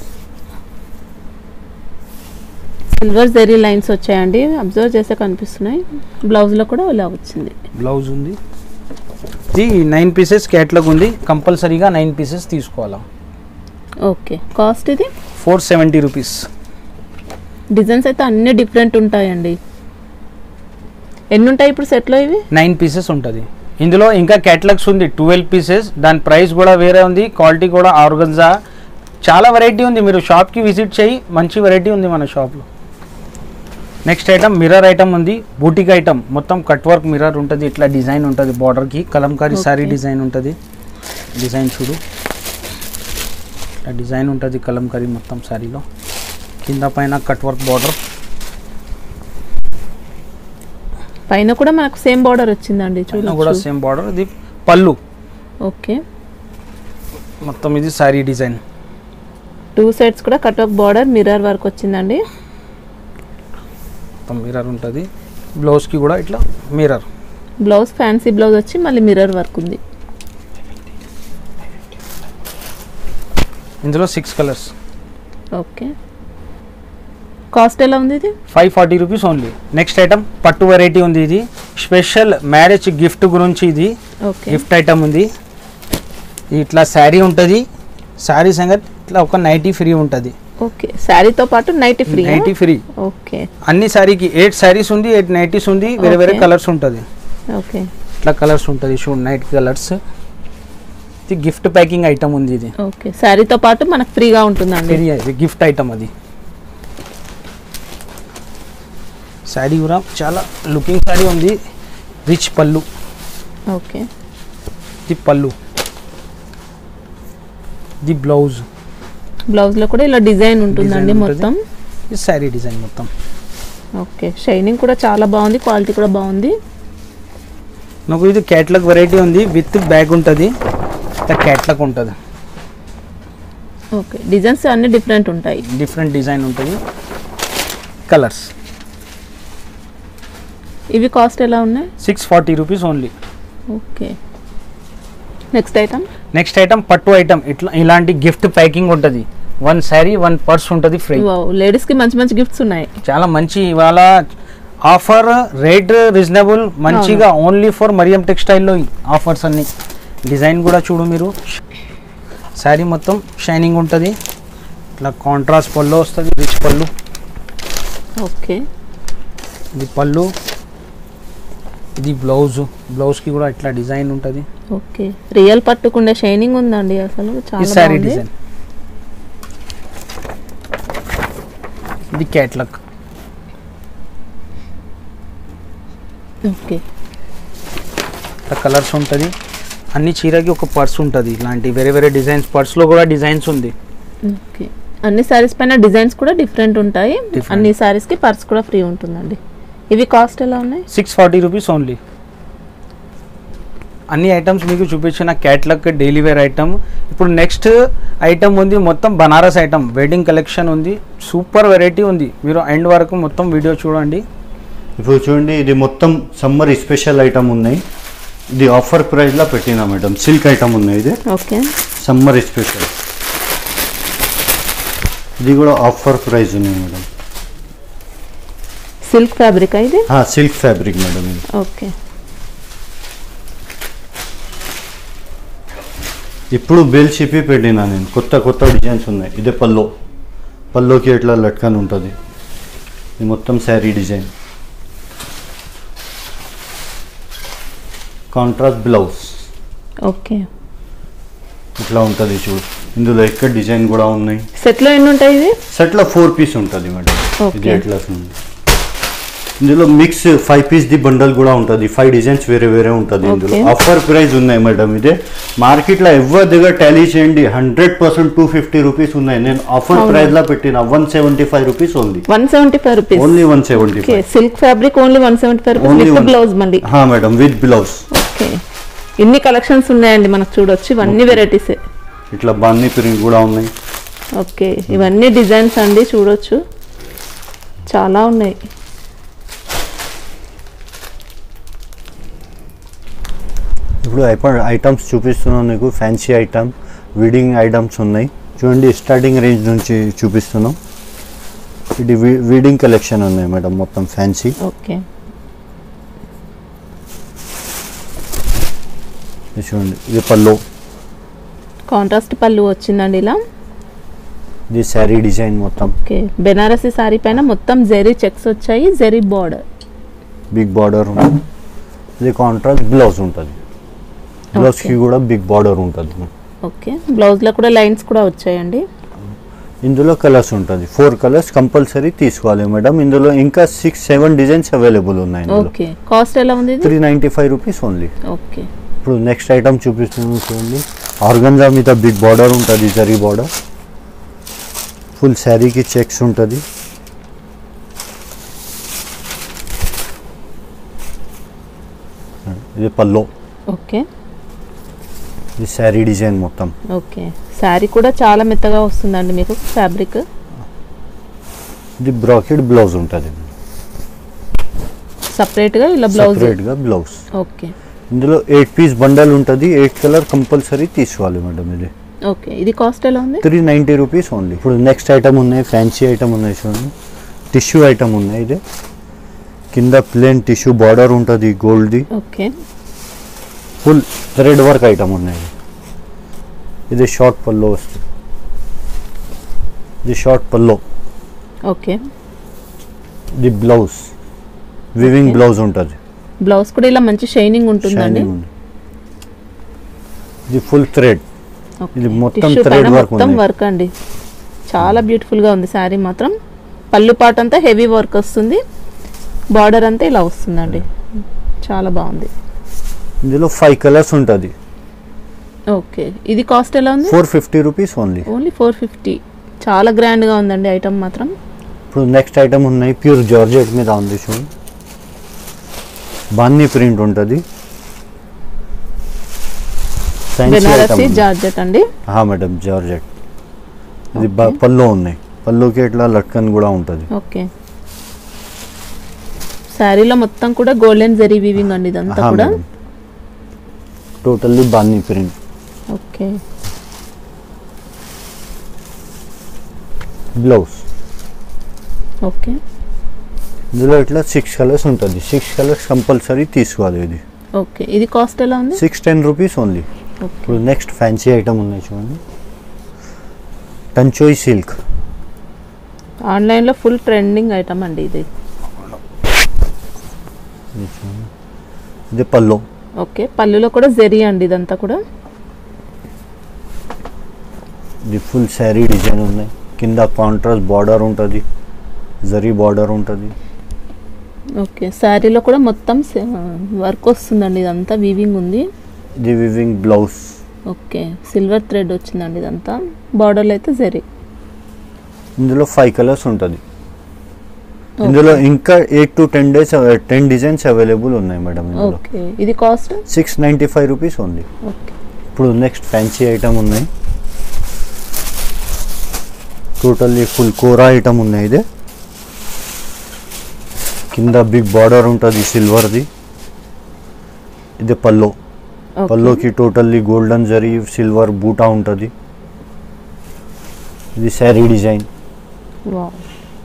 సిల్వర్ జెరీ లైన్స్ వచ్చాయండి అబ్జర్వ్ చేస్తే కనిపిస్తున్నాయి బ్లౌజ్లో కూడా ఇలా వచ్చింది బ్లౌజ్ ఉంది ఇది నైన్ పీసెస్ క్యాట్లాగ్ ఉంది కంపల్సరీగా నైన్ పీసెస్ తీసుకోవాలా ఓకే కాస్ట్ ఇది ఫోర్ సెవెంటీ రూపీస్ డిజైన్స్ అయితే అన్ని డిఫరెంట్ ఉంటాయండి ఎన్ని ఉంటాయి ఇప్పుడు సెట్లో ఇవి నైన్ పీసెస్ ఉంటుంది ఇందులో ఇంకా క్యాటలాగ్స్ ఉంది ట్వెల్వ్ పీసెస్ దాని ప్రైస్ కూడా వేరే ఉంది క్వాలిటీ కూడా ఆర్గన్జా చాలా వెరైటీ ఉంది మీరు షాప్కి విజిట్ చేయి మంచి వెరైటీ ఉంది మన షాప్లో నెక్స్ట్ ఐటమ్ మిర్రర్ ఐటమ్ ఉంది బూటిక్ ఐటమ్ మొత్తం కట్ వర్క్ మిర్రర్ ఉంటుంది ఇట్లా డిజైన్ ఉంటుంది బార్డర్కి కలంకారీ సారీ Okay. డిజైన్ ఉంటుంది డిజైన్ చూడు ఇట్లా డిజైన్ ఉంటుంది కలంకారీ మొత్తం సారీలో కింద పైన కట్ వర్క్ బార్డర్ పైన కూడా మనకు సేమ్ బార్డర్ వచ్చిందండి పైన కూడా చూడొచ్చు సేమ్ బార్డర్ ఇది పళ్ళు ఓకే మొత్తం ఇది సారీ డిజైన్ టూ సైడ్స్ కూడా cut work border mirror work వచ్చిందండి మొత్తం మిర్రర్ ఉంటుంది బ్లౌజ్కి కూడా ఇట్లా మిర్రర్ బ్లౌజ్ ఫ్యాన్సీ బ్లౌజ్ వచ్చి మళ్ళీ మిర్రర్ వర్క్ ఉంది ఇందులో సిక్స్ కలర్స్ ఓకే కాస్ట్ ఎలా ఉంది ఇది five forty rupees only next item పట్టు వెరైటీ ఉంది ఇది స్పెషల్ మ్యారేజ్ గిఫ్ట్ గురించి ఇది ఓకే గిఫ్ట్ ఐటమ్ ఉంది ఇది ఇట్లా శారీ ఉంటుంది శారీ సంగతి ఇట్లా ఒక నైటీ ఫ్రీ ఉంటుంది ఓకే శారీతో పాటు night free nighty free okay అన్ని శారీకి ఎయిట్ శారీస్ ఉంది ఎయిట్ నైటీస్ ఉంది వేరే వేరే Okay. కలర్స్ ఉంటుంది ఓకే ఇట్లా కలర్స్ ఉంటుంది షూ నైట్ కలర్స్ ఇది గిఫ్ట్ ప్యాకింగ్ ఐటమ్ ఉంది ఇది ఓకే శారీతో పాటు మనకు ఫ్రీగా ఉంటుందండి ఫ్రీ అది గిఫ్ట్ ఐటమ్ అది శారీ కూడా చాలా లుకింగ్ శారీ ఉంది రిచ్ పళ్ళు ఓకే ఇది పళ్ళు ఇది బ్లౌజ్ బ్లౌజ్ లో కూడా ఇలా డిజైన్ ఉంటుందండి Design ఉంటుంది. మొత్తం ఇది శారీ డిజైన్ మొత్తం ఓకే షైనింగ్ కూడా చాలా బాగుంది క్వాలిటీ కూడా బాగుంది నాకు ఇది క్యాట్లాగ్ వెరైటీ ఉంది విత్ బ్యాగ్ ఉంటుంది ఇట్లా క్యాట్లాగ్ ఉంటుంది ఓకే డిజైన్స్ అన్ని డిఫరెంట్ ఉంటాయి డిఫరెంట్ డిజైన్ ఉంటుంది కలర్స్ ఇవి కాస్ట్ ఎలా ఉన్నాయి six forty rupees only okay next item next item పట్టు ఐటమ్ ఇట్లా ఇలాంటి గిఫ్ట్ ప్యాకింగ్ ఉంటుంది వన్ శారీ వన్ పర్స్ ఉంటుంది ఫ్రీ లేడీస్ కి మంచి మంచి గిఫ్ట్స్ ఉన్నాయి చాలా మంచి ఇవాళ ఆఫర్ రేట్ రీజనబుల్ మంచిగా ఓన్లీ ఫర్ మరియం టెక్స్టైల్లో ఆఫర్స్ అన్ని డిజైన్ కూడా చూడు మీరు శారీ మొత్తం షైనింగ్ ఉంటుంది ఇట్లా కాంట్రాస్ట్ పళ్ళు వస్తుంది రిచ్ పళ్ళు ఓకే ఇది పళ్ళు ఇది బ్లౌజ్ బ్లౌజ్కి కూడా ఇట్లా డిజైన్ ఉంటుంది ఓకే రియల్ పట్టుకుండే షైనింగ్ ఉందండి అసలు ఈ చాలా శారీ బాగుంది డిజైన్ ఇది క్యాట్లాగ్ ఓకే ఇట్లా కలర్స్ ఉంటుంది అన్ని చీరకి ఒక పర్స్ ఉంటుంది ఇలాంటి వేరే వేరే డిజైన్స్ పర్స్లో కూడా డిజైన్స్ ఉంది ఓకే అన్ని సారీస్ పైన డిజైన్స్ కూడా డిఫరెంట్ ఉంటాయి Different. అన్ని సారీస్ కి పర్స్ కూడా ఫ్రీ ఉంటుందండి ఇవి కాస్ట్ ఎలా ఉన్నాయి సిక్స్ ఫార్టీ రూపీస్ ఓన్లీ అన్ని ఐటమ్స్ మీకు చూపించిన క్యాట్లాగ్ డైలీ వేర్ ఐటమ్ ఇప్పుడు నెక్స్ట్ ఐటమ్ ఉంది మొత్తం బనారస్ ఐటమ్ వెడ్డింగ్ కలెక్షన్ ఉంది సూపర్ వెరైటీ ఉంది మీరు ఎండ్ వరకు మొత్తం వీడియో చూడండి ఇప్పుడు చూడండి ఇది మొత్తం సమ్మర్ స్పెషల్ ఐటమ్ ఉన్నాయి ఇది ఆఫర్ ప్రైస్లో పెట్టినా మేడం సిల్క్ ఐటమ్ ఉన్నాయి ఇది ఓకే సమ్మర్ స్పెషల్ ఇది కూడా ఆఫర్ ప్రైస్ ఉన్నాయి మేడం సిల్క్ ఫ్యాబ్రిక్ ఇది సిల్క్ ఫ్యాబ్రిక్ మేడం ఇది ఓకే ఇప్పుడు బెల్ చిప్పి పెట్టినా నేను కొత్త కొత్త డిజైన్స్ ఉన్నాయి ఇదే పల్లో పల్లోకి ఎట్లా లట్కన్ ఉంటుంది ఇది మొత్తం sari design contrast blouse okay ఇట్లా ఉంటుంది చూడు ఇందులో ఎక్కడ డిజైన్ కూడా ఉన్నాయి సెట్ లో ఎన్ని ఉంటాయి ఇది సెట్లో ఫోర్ పీస్ ఉంటుంది మేడం Okay. ఇది ఎట్లా ఉంది ఇందులో mix five piece the bundle కూడా ఉంటుంది ఫైవ్ డిజైన్స్ వేరే వేరే ఉంటుంది ఇందులో Okay. ఆఫర్ ప్రైస్ ఉన్నాయి మేడం ఇదే మార్కెట్లో ఎవరి దగ్గర టాలీ చేయండి hundred percent two fifty rupees ఉన్నాయి నేను ఆఫర్ అవును. ప్రైస్ లో పెట్టిన one seventy five rupees only one seventy five rupees only one seventy okay five silk fabric only one seventy five rupees Only with one. Blouse మళ్ళీ మేడం విత్ బ్లౌజ్ ఓకే ఇన్ని కలెక్షన్స్ ఉన్నాయండి మనకు చూడొచ్చు ఇవన్నీ వెరైటీసే ఇట్లా బాన్ని ప్రింట్ కూడా ఉన్నాయి ఓకే ఇవన్నీ డిజైన్స్ అండి చూడొచ్చు చాలా ఉన్నాయి ఇప్పుడు ఐప- ఐటమ్స్ చూపిస్తున్నాను నీకు ఫ్యాన్సీ ఐటమ్ వీడింగ్ ఐటమ్స్ ఉన్నాయి చూడండి స్టార్టింగ్ రేంజ్ నుంచి చూపిస్తున్నాం ఇది వీ- వీడింగ్ కలెక్షన్ ఉన్నాయి మేడం మొత్తం ఫ్యాన్సీ ఓకే ఇది చూడండి ఇది పల్లో కాంట్రాస్ట్ పళ్ళు వచ్చిందండి ఇలా ఇది శారీ డిజైన్ మొత్తం ఓకే బెనారసి సారీ పైన మొత్తం జెరీ చెక్స్ వచ్చాయి జెరీ బార్డర్ బిగ్ బార్డర్ ఉంటుంది ఇది కాంట్రాస్ట్ బ్లౌజ్ ఉంటుంది బ్లౌజ్కి కూడా బిగ్ బార్డర్ ఉంటుంది ఓకే బ్లౌజ్లో కూడా లైన్స్ కూడా వచ్చాయండి ఇందులో కలర్స్ ఉంటుంది ఫోర్ కలర్స్ కంపల్సరీ తీసుకోవాలి మేడం ఇందులో ఇంకా సిక్స్ సెవెన్ డిజైన్స్ అవైలబుల్ ఉన్నాయి ఇందులో ఓకే కాస్ట్ ఎలా ఉంది ఇది three ninety five rupees only okay ఇప్పుడు నెక్స్ట్ ఐటమ్ చూపిస్తున్నాను చూడండి ఆర్గంజా మీద బిగ్ బార్డర్ ఉంటుంది జరీ బార్డర్ ఫుల్ శారీకి చెక్స్ ఉంటుంది ఇది పల్లో ఓకే ఇది శారీ డిజైన్ మొత్తం ఓకే శారీ కూడా చాలా మెత్తగా వస్తుందండి మీకు ఫ్యాబ్రిక్ ఇది బ్రాకెట్ బ్లౌజ్ ఉంటుంది సపరేట్గా ఇలా బ్లౌజ్ సపరేట్గా బ్లౌజ్ ఓకే ఇందులో ఎయిట్ పీస్ బండల్ ఉంటుంది ఎయిట్ కలర్ కంపల్సరీ తీసుకోవాలి మేడం ఇది ఓకే ఇది కాస్ట్ ఎలా ఉంది త్రీ నైంటీ రూపీస్ ఓన్లీ ఇప్పుడు నెక్స్ట్ ఐటమ్ ఉన్నాయి ఫ్యాన్సీ ఐటమ్ ఉన్నాయి చూడండి టిష్యూ ఐటమ్ ఉన్నాయి ఇది కింద ప్లేన్ టిష్యూ బార్డర్ ఉంటుంది గోల్డ్ది okay full thread work item ఉన్నాయి ఇది షార్ట్ పల్లో వస్తుంది ఇది షార్ట్ పల్లో ఓకే ఇది బ్లౌజ్ వివింగ్ Okay. బ్లౌజ్ ఉంటుంది బ్లౌజ్ కూడా ఇలా మంచి షైనింగ్ ఉంటుందండి షైనింగ్ ఉంది ఇది ఫుల్ థ్రెడ్ ఓకే. ఇది మొత్తం Tissue thread పైన work మొత్తం ఉంది. వర్క్ అండి చాలా బ్యూటిఫుల్ గా ఉంది శారీ మాత్రం పళ్ళు పాట అంతా హెవీ వర్క్ వస్తుంది బార్డర్ అంతా ఇలా వస్తుందండి చాలా బాగుంది ఇందులో ఫైవ్ కలర్స్ ఉంటుంది ఓకే ఇది కాస్ట్ ఎలా ఉంది four fifty rupees only only four fifty చాలా గ్రాండ్ గా ఉందండి ఐటమ్ మాత్రం ఇప్పుడు నెక్స్ట్ ఐటమ్ ఉన్నాయి ప్యూర్ జార్జెట్ మీద ఉంది చూడండి బాన్నీ ప్రింట్ ఉంటుంది ఫ్యాన్సీ బెనారసి ఐటమ్ జార్జెట్ అండి మేడం జార్జెట్ ఇది బ- పల్లో ఉన్నాయి పల్లోకి ఇట్లా లట్కన్ కూడా ఉంటుంది ఓకే శారీలో మొత్తం కూడా గోల్డెన్ జరీ వీవింగ్ అండి ఇదంతా కూడా టోటల్లీ బాన్నీ ప్రింట్ ఓకే బ్లౌజ్ ఓకే ఇందులో ఇట్లా సిక్స్ కలర్స్ ఉంటుంది సిక్స్ కలర్స్ కంపల్సరీ తీసుకోవాలి ఇది ఓకే ఇది కాస్ట్ ఎలా ఉంది six ten rupees only okay ఇప్పుడు నెక్స్ట్ ఫ్యాన్సీ ఐటమ్ ఉన్నాయి చూడండి టంచోయ్ సిల్క్ ఆన్లైన్లో ఫుల్ ట్రెండింగ్ ఐటమ్ అండి ఇది ఇది పల్లో ఓకే పళ్ళులో కూడా జెరీ అండి ఇదంతా కూడా ఇది ఫుల్ శారీ డిజైన్ ఉన్నాయి కింద కాంట్రాస్ట్ బార్డర్ ఉంటుంది జరీ బార్డర్ ఉంటుంది ఓకే శారీలో కూడా మొత్తం వర్క్ వస్తుందండి ఇదంతా వీవింగ్ ఉంది ఇది weaving blouse okay silver thread వచ్చిందండి ఇదంతా బార్డర్లో అయితే జెరీ ఇందులో ఫైవ్ కలర్స్ ఉంటుంది ఇందులో ఇంకా eight to ten days ten designs available ఉన్నాయి మేడం ఇందులో ఓకే ఇది cost six ninety five rupees only okay ఇప్పుడు నెక్స్ట్ ఫ్యాన్సీ ఐటమ్ ఉన్నాయి టోటల్లీ ఫుల్ కోరా ఐటమ్ ఉన్నాయి ఇది కింద బిగ్ బార్డర్ ఉంటుంది సిల్వర్ది ఇది పల్లో పల్లోకి totally golden zari silver buta ఉంటుంది ఇది శారీ డిజైన్ వావ్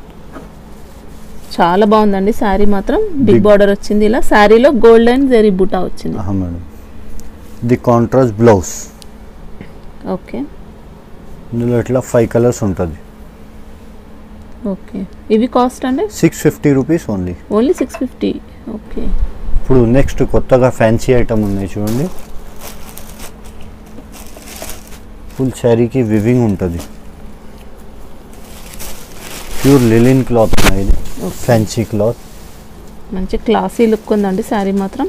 చాలా బాగుందండి శారీ మాత్రం బిగ్ Big. బార్డర్ వచ్చింది ఇలా శారీలో గోల్డెన్ జరీ బుటా వచ్చింది ఆహా మేడం ఇది కాంట్రాస్ట్ బ్లౌజ్ ఓకే ఇందులో ఇట్లా ఫైవ్ కలర్స్ ఉంటుంది ఓకే ఇవి కాస్ట్ అండి six fifty rupees only only six fifty okay ఇప్పుడు నెక్స్ట్ కొత్తగా ఫ్యాన్సీ ఐటమ్ ఉన్నాయి చూడండి ఫుల్ శారీకి వివింగ్ ఉంటుంది ప్యూర్ లిలిన్ క్లాత్ ఉన్నాయి ఇది Okay. ఫ్యాన్సీ క్లాత్ మంచి క్లాసీ లుక్ ఉందండి శారీ మాత్రం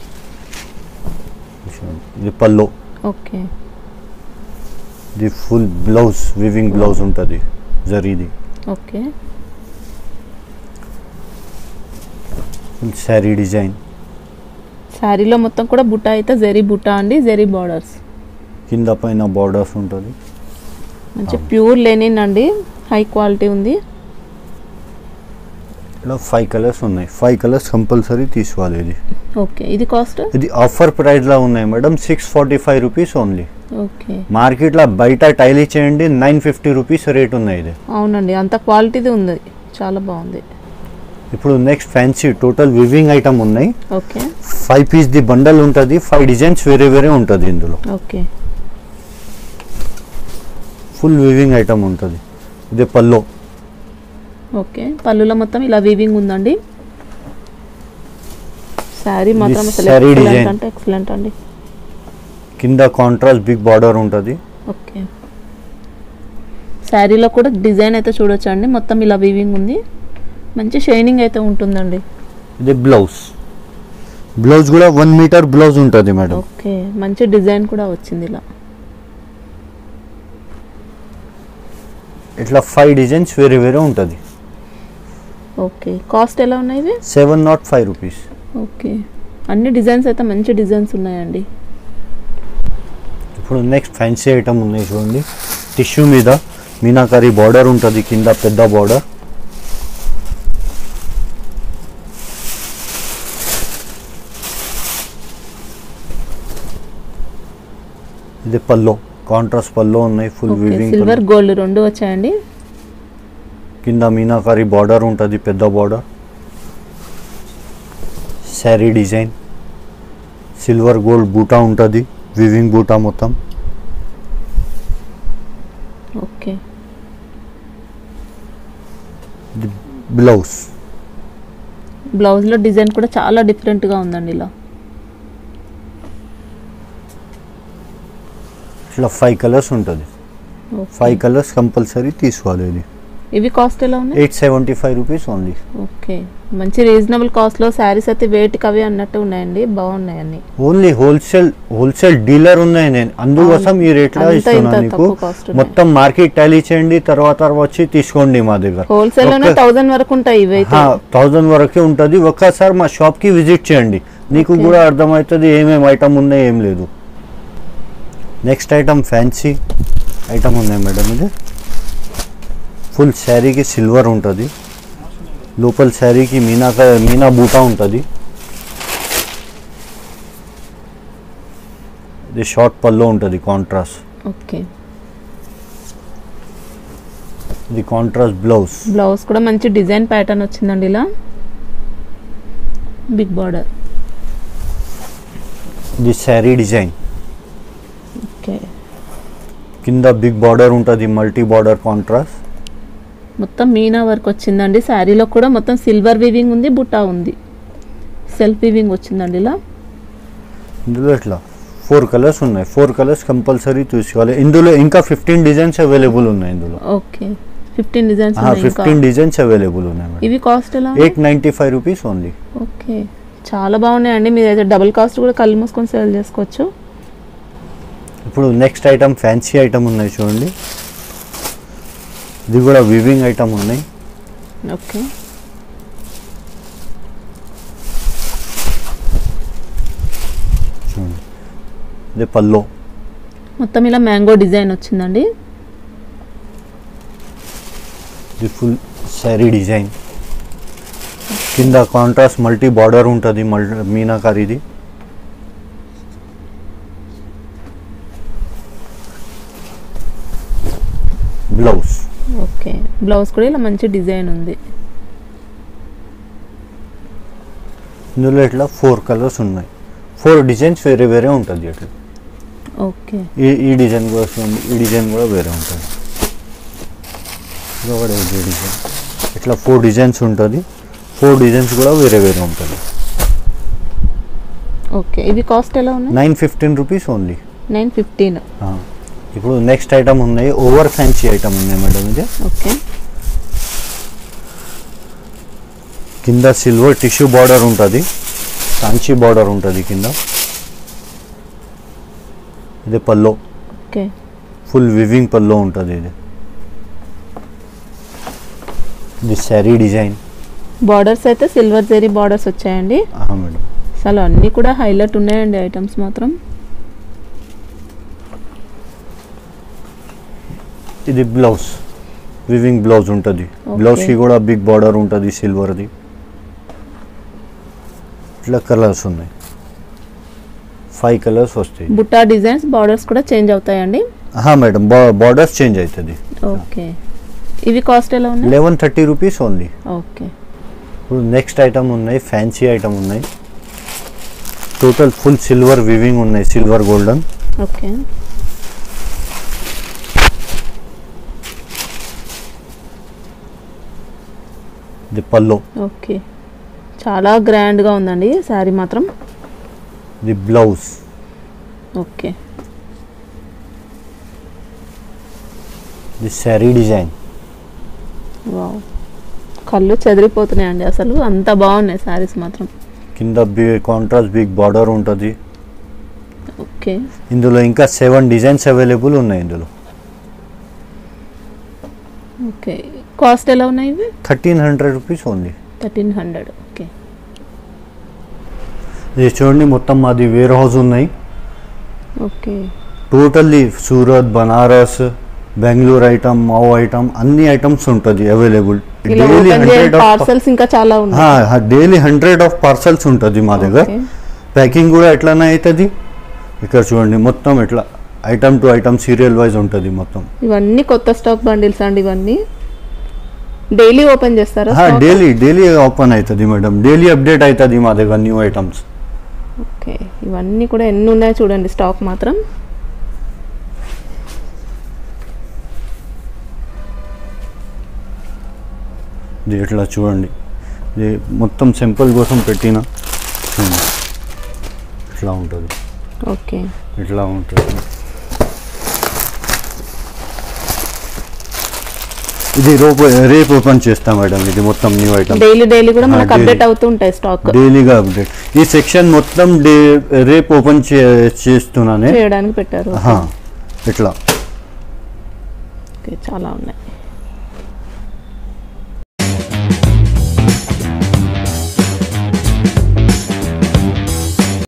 చూడండి. ఇది పల్లో ఓకే ఇది ఫుల్ బ్లౌజ్ వివింగ్ బ్లౌజ్ ఉంటుంది జరీది ఓకే ఫుల్ శారీ డిజైన్ శారీలో మొత్తం కూడా బుట్ట అయితే జెరీ బుట్ట అండి జెరీ బార్డర్స్ కింద పైన బార్డర్స్ ఉంటుంది మంచి ప్యూర్ లెనిన్ అండి హై క్వాలిటీ ఉంది ఇలా ఫైవ్ కలర్స్ ఉన్నాయి ఫైవ్ కలర్స్ కంపల్సరీ తీసుకోవాలి ఇది ఓకే ఇది కాస్ట్ ఇది ఆఫర్ ప్రైస్లో ఉన్నాయి madam six forty five rupees only okay మార్కెట్లో బయట టైలీ చేయండి నైన్ ఫిఫ్టీ రూపీస్ రేట్ ఉన్నాయి ఇది అవునండి అంత క్వాలిటీది ఉంది చాలా బాగుంది ఇప్పుడు next fancy total weaving item ఉన్నాయి okay five piece the bundle ఉంటుంది ఫైవ్ డిజైన్స్ వేరే వేరే ఉంటుంది ఇందులో ఓకే ఫుల్ వివింగ్ ఐటమ్ ఉంటుంది ఇది పల్లో ఓకే పళ్ళులో మొత్తం ఇలా వీవింగ్ ఉందండి శారీ మాత్రం This అసలు saree ఎక్సలెంట్ design. అంటే ఎక్సలెంట్ అండి కింద కాంట్రాస్ట్ బిగ్ బార్డర్ ఉంటుంది ఓకే శారీలో కూడా డిజైన్ అయితే చూడొచ్చు అండి మొత్తం ఇలా వీవింగ్ ఉంది మంచి షైనింగ్ అయితే ఉంటుందండి ఇది బ్లౌజ్ బ్లౌజ్ కూడా వన్ మీటర్ బ్లౌజ్ ఉంటుంది మేడం ఓకే మంచి డిజైన్ కూడా వచ్చింది ఇలా ఇట్లా ఫైవ్ డిజైన్స్ వేరే వేరే ఉంటుంది ఓకే కాస్ట్ ఎలా ఉన్నాయి ఇవి seven naught five rupees okay అన్ని డిజైన్స్ అయితే మంచి డిజైన్స్ ఉన్నాయండి ఇప్పుడు నెక్స్ట్ ఫ్యాన్సీ ఐటమ్ ఉన్నాయి చూడండి టిష్యూ మీద మీనాకరీ బార్డర్ ఉంటుంది కింద పెద్ద బార్డర్ ఇది పల్లో కాంట్రాస్ట్ పల్లో ఉన్నాయి full okay weaving silver gold రెండు వచ్చాయండి కింద మీనాకరీ బార్డర్ ఉంటుంది పెద్ద border sari design silver gold buta ఉంటుంది వివింగ్ బూటా మొత్తం ఓకే ఇది బ్లౌజ్ బ్లౌజ్లో డిజైన్ కూడా చాలా డిఫరెంట్గా ఉందండి ఇలా ఇట్లా ఫైవ్ కలర్స్ ఉంటుంది ఓకే. ఫైవ్ కలర్స్ కంపల్సరీ తీసుకోవాలి ఇది ఇవి కాస్ట్ ఎలా ఉన్నాయి eight seventy five rupees only okay మంచి రీజనబుల్ కాస్ట్లో శారీస్ అయితే వేటికి అవి అన్నట్టు ఉన్నాయండి బాగున్నాయి అన్ని ఓన్లీ హోల్సేల్ హోల్సేల్ డీలర్ ఉన్నాయి నేను అందుకోసం ఈ రేట్లో అంత ఇంత ఇస్తున్నాను నీకు తక్కువ cost ఉన్నాయి. మొత్తం మార్కెట్ టాలీ చేయండి తర్వాత వచ్చి తీసుకోండి మా దగ్గర హోల్సేల్ లోనే థౌసండ్ వరకు ఉంటాయి ఇవి అయితే థౌజండ్ వరకే ఉంటుంది ఒక్కసారి మా షాప్ కి విజిట్ చేయండి నీకు Okay. కూడా అర్థమవుతుంది ఏమేమి ఐటమ్ ఉన్నాయి ఏం లేదు నెక్స్ట్ ఐటమ్ ఫ్యాన్సీ ఐటమ్ ఉన్నాయి మేడం ఇది ఫుల్ శారీకి సిల్వర్ ఉంటుంది లోపల శారీకి మీనా మీనా బూటా ఉంటుంది ఇది షార్ట్ పల్లో ఉంటుంది కాంట్రాస్ట్ ఓకే ఇది కాంట్రాస్ట్ బ్లౌజ్ బ్లౌజ్ కూడా మంచి డిజైన్ ప్యాటర్న్ వచ్చిందండి ఇలా బిగ్ బార్డర్ ఇది శారీ డిజైన్ ఓకే కింద బిగ్ బార్డర్ ఉంటుంది మల్టీ బార్డర్ కాంట్రాస్ట్ మొత్తం మీనా వర్క్ వచ్చిందండి శారీలో కూడా మొత్తం సిల్వర్ వీవింగ్ ఉంది బుట్టా ఉంది సెల్ఫ్ వీవింగ్ వచ్చిందండి ఇలా ఇందులో ఇట్లా ఫోర్ కలర్స్ ఉన్నాయి ఫోర్ కలర్స్ కంపల్సరీ చూసుకోవాలి ఇందులో ఇంకా ఫిఫ్టీన్ డిజైన్స్ అవైలబుల్ ఉన్నాయి ఇందులో okay fifteen designs fifteen designs available ఉన్నాయి మేడం ఇవి కాస్ట్ ఎలా eight ninety five rupees only okay చాలా బాగున్నాయండి మీరు అయితే డబుల్ కాస్ట్ కూడా కళ్ళు మూసుకొని సేల్ చేసుకోవచ్చు ఇప్పుడు నెక్స్ట్ ఐటమ్ ఫ్యాన్సీ ఐటమ్ ఉన్నాయి చూడండి ఇది కూడా వివింగ్ ఐటమ్ ఉన్నాయి ఓకే చూడండి ఇది పల్లో మొత్తం ఇలా మ్యాంగో డిజైన్ వచ్చిందండి ఇది ఫుల్ శారీ డిజైన్ కింద కాంట్రాస్ట్ మల్టీ బార్డర్ ఉంటుంది మల్టీ మీనాకారిది బ్లౌజ్ ఓకే బ్లౌజ్ కూడా ఇలా మంచి డిజైన్ ఉంది ఇందులో ఇట్లా ఫోర్ కలర్స్ ఉన్నాయి ఫోర్ డిజైన్స్ వేరే వేరే ఉంటుంది ఇట్లా ఓకే ఈ ఈ డిజైన్ కూడా వస్తుంది ఈ డిజైన్ కూడా వేరే ఉంటుంది ఇది ఒకటి ఇది డిజైన్ ఇట్లా ఫోర్ డిజైన్స్ ఉంటుంది ఫోర్ డిజైన్స్ కూడా వేరే వేరే ఉంటుంది ఓకే ఇవి కాస్ట్ ఎలా ఉన్నాయి nine fifteen rupees only nine fifteen ఇప్పుడు నెక్స్ట్ ఐటమ్ ఉన్నాయి ఓవర్ ఫ్యాన్సీ ఐటమ్ ఉన్నాయి మేడం ఇది ఓకే కింద సిల్వర్ టిష్యూ బార్డర్ ఉంటుంది కాంచీ బార్డర్ ఉంటుంది కింద ఇది pallu okay full weaving pallu ఉంటుంది ఇది ఇది శారీ డిజైన్ బార్డర్స్ అయితే సిల్వర్ జెరీ బార్డర్స్ వచ్చాయండి మేడం అసలు అన్నీ కూడా హైలైట్ ఉన్నాయండి ఐటమ్స్ మాత్రం ఇది బ్లౌజ్ వివింగ్ బ్లౌజ్ ఉంటుంది బ్లౌజ్కి కూడా బిగ్ బార్డర్ ఉంటుంది సిల్వర్ది ఇట్లా కలర్స్ ఉన్నాయి ఫైవ్ కలర్స్ వస్తాయి బుట్టా డిజైన్స్ బార్డర్స్ కూడా చేంజ్ అవుతాయండి హా మేడం బార్డర్స్ చేంజ్ అవుతుంది ఓకే ఇవి కాస్ట్ ఎలా ఉన్నాయి eleven thirty rupees only okay ఇప్పుడు నెక్స్ట్ ఐటమ్ ఉన్నాయి ఫ్యాన్సీ ఐటమ్ ఉన్నాయి టోటల్ ఫుల్ సిల్వర్ వివింగ్ ఉన్నాయి సిల్వర్ గోల్డెన్ ఓకే ఇది పల్లో ఓకే చాలా గ్రాండ్గా ఉందండి శారీ మాత్రం ఇది బ్లౌజ్ ఓకే ఇది శారీ డిజైన్ వావ్ కళ్ళు చెదిరిపోతున్నాయండి అసలు అంత బాగున్నాయి శారీస్ మాత్రం కింద బిగ్ కాంట్రాస్ట్ బిగ్ బార్డర్ ఉంటుంది ఓకే ఇందులో ఇంకా సెవెన్ డిజైన్స్ అవైలబుల్ ఉన్నాయి ఇందులో ఓకే కాస్ట్ ఎలా ఉన్నాయి ఇవి thirteen hundred rupees only thirteen hundred okay ఇది చూడండి మొత్తం మాది వేర్ హౌస్ ఉన్నాయి okay totally Surat Banaras Bengaluru item మావ్ ఐటమ్ అన్ని ఐటమ్స్ ఉంటుంది అవైలబుల్ ఇలా daily open hundred of parcels ఇంకా చాలా ఉన్నాయి డైలీ హండ్రెడ్ ఆఫ్ పార్సల్స్ ఉంటుంది మా దగ్గర ఓకే. ప్యాకింగ్ కూడా ఎట్లానే అవుతుంది ఇక్కడ చూడండి మొత్తం ఇట్లా item to item serial wise ఉంటుంది మొత్తం ఇవన్నీ కొత్త స్టాక్ బండిల్స్ అండి ఇవన్నీ డైలీ ఓపెన్ చేస్తారా stock? డైలీ డైలీ ఓపెన్ అవుతుంది మేడం డైలీ అప్డేట్ అవుతుంది మా దగ్గర న్యూ ఐటమ్స్ ఓకే ఇవన్నీ కూడా ఎన్ని ఉన్నాయో చూడండి స్టాక్ మాత్రం ఇది ఇట్లా చూడండి ఇది మొత్తం సింపుల్ కోసం పెట్టిన చూడండి. ఇట్లా ఉంటుంది ఓకే ఇట్లా ఉంటుంది ఇది రేపు రేపు ఓపెన్ చేస్తాం మేడం ఇది మొత్తం న్యూ ఐటమ్ డైలీ డైలీ కూడా మనకు daily. అప్డేట్ అవుతూ ఉంటాయి స్టాక్ డైలీగా అప్డేట్ ఈ సెక్షన్ మొత్తం డే రేపు ఓపెన్ చే చేస్తున్నానే చేయడానికి పెట్టారు ఆహా, ఇట్లా ఓకే చాలా ఉన్నాయి